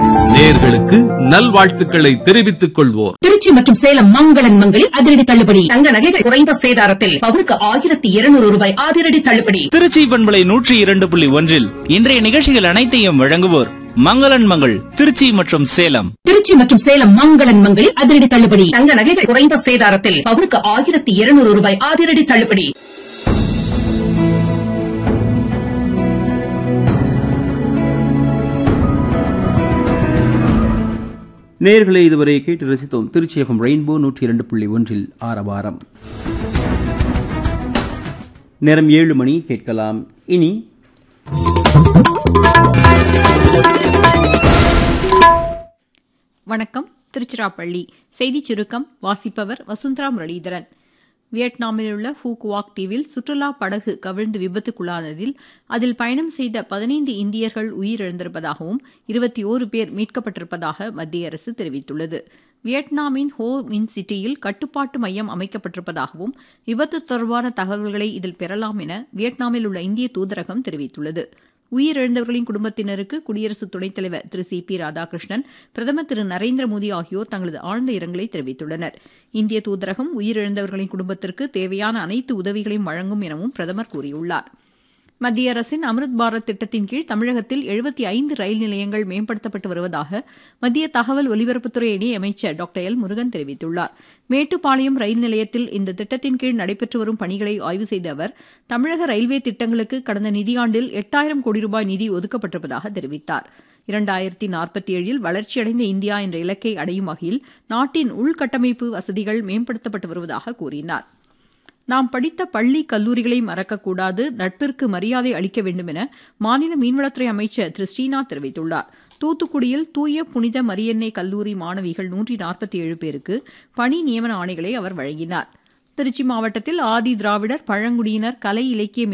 நேர்களுக்கு நல்வாழ்த்துக்களை தெரிவித்துக் கொள்வோர் திருச்சி மற்றும் சேலம் மங்களன் மங்களில் அதிரடி தள்ளுபடி தங்க நகைகள் குறைந்த சேதாரத்தில் பவுனுக்கு ஆயிரத்தி இருநூறு ரூபாய் அதிரடி தள்ளுபடி திருச்சி பண்பலை நூற்றி இரண்டு புள்ளி ஒன்றில் இன்றைய நிகழ்ச்சிகள் அனைத்தையும் வழங்குவோர் மங்களன் மங்கள் திருச்சி மற்றும் சேலம் திருச்சி மற்றும் சேலம் மங்களன் மங்களில் அதிரடி தள்ளுபடி தங்க நகைகள் குறைந்த சேதாரத்தில் பவுனுக்கு ஆயிரத்தி இருநூறு ரூபாய் அதிரடி தள்ளுபடி நேர்களை இதுவரை கேட்டு ரசித்தோம் திருச்சி எஃப்எம் ரெயின்போ நூற்றி இரண்டு புள்ளி ஒன்றில் ஆரவாரம் நேரம் ஏழு மணி கேட்கலாம் இனி வணக்கம் திருச்சிராப்பள்ளி செய்திச் சுருக்கம் வாசிப்பவர் வசுந்தரா முரளிதரன் வியட்நாமில் உள்ள ஃபூகுவாக் தீவில் சுற்றுலா படகு கவிழ்ந்து விபத்துக்குள்ளானதில் அதில் பயணம் செய்த பதினைந்து இந்தியர்கள் உயிரிழந்திருப்பதாகவும் இருபத்தி ஓரு பேர் மீட்கப்பட்டிருப்பதாக மத்திய அரசு தெரிவித்துள்ளது வியட்நாமின் ஹோ மின் சிட்டியில் கட்டுப்பாட்டு மையம் அமைக்கப்பட்டிருப்பதாகவும் விபத்து தொடர்பான தகவல்களை இதில் பெறலாம் என வியட்நாமில் உள்ள இந்திய தூதரகம் தெரிவித்துள்ளது உயிரிழந்தவர்களின் குடும்பத்தினருக்கு குடியரசு துணைத் தலைவர் திரு சி பி ராதாகிருஷ்ணன் பிரதமர் திரு நரேந்திர மோடி ஆகியோர் தங்களது ஆழ்ந்த இரங்கலை தெரிவித்துள்ளனர் இந்திய தூதரகம் உயிரிழந்தவர்களின் குடும்பத்திற்கு தேவையான அனைத்து உதவிகளையும் வழங்கும் எனவும் பிரதமர் கூறியுள்ளார் மத்திய அரசின் அம்ருத் பாரத் திட்டத்தின் கீழ் தமிழகத்தில் எழுபத்தி ஐந்து ரயில் நிலையங்கள் மேம்படுத்தப்பட்டு வருவதாக மத்திய தகவல் ஒலிபரப்புத்துறை இணையமைச்சர் டாக்டர் எல் முருகன் தெரிவித்துள்ளார் மேட்டுப்பாளையம் ரயில் நிலையத்தில் இந்த திட்டத்தின் கீழ் நடைபெற்று வரும் பணிகளை ஆய்வு செய்த அவர் தமிழக ரயில்வே திட்டங்களுக்கு கடந்த நிதியாண்டில் எட்டாயிரம் கோடி ரூபாய் நிதி ஒதுக்கப்பட்டிருப்பதாக தெரிவித்தார் இரண்டாயிரத்தி நாற்பத்தி ஏழில் வளர்ச்சியடைந்த இந்தியா என்ற இலக்கை அடையும் வகையில் நாட்டின் உள்கட்டமைப்பு வசதிகள் மேம்படுத்தப்பட்டு வருவதாக கூறினார் நாம் படித்த பள்ளி கல்லூரிகளை மறக்கக்கூடாது நட்பிற்கு மரியாதை அளிக்க வேண்டும் என மாநில மீன்வளத்துறை அமைச்சர் திரு ஸ்ரீநாத் தெரிவித்துள்ளார் தூத்துக்குடியில் தூய புனித மரியன்னை கல்லூரி மாணவிகள் நூற்றி நாற்பத்தி ஏழு பேருக்கு பணி நியமன ஆணைகளை அவர் வழங்கினார் திருச்சி மாவட்டத்தில் ஆதி திராவிடர் பழங்குடியினர் கலை இலக்கிய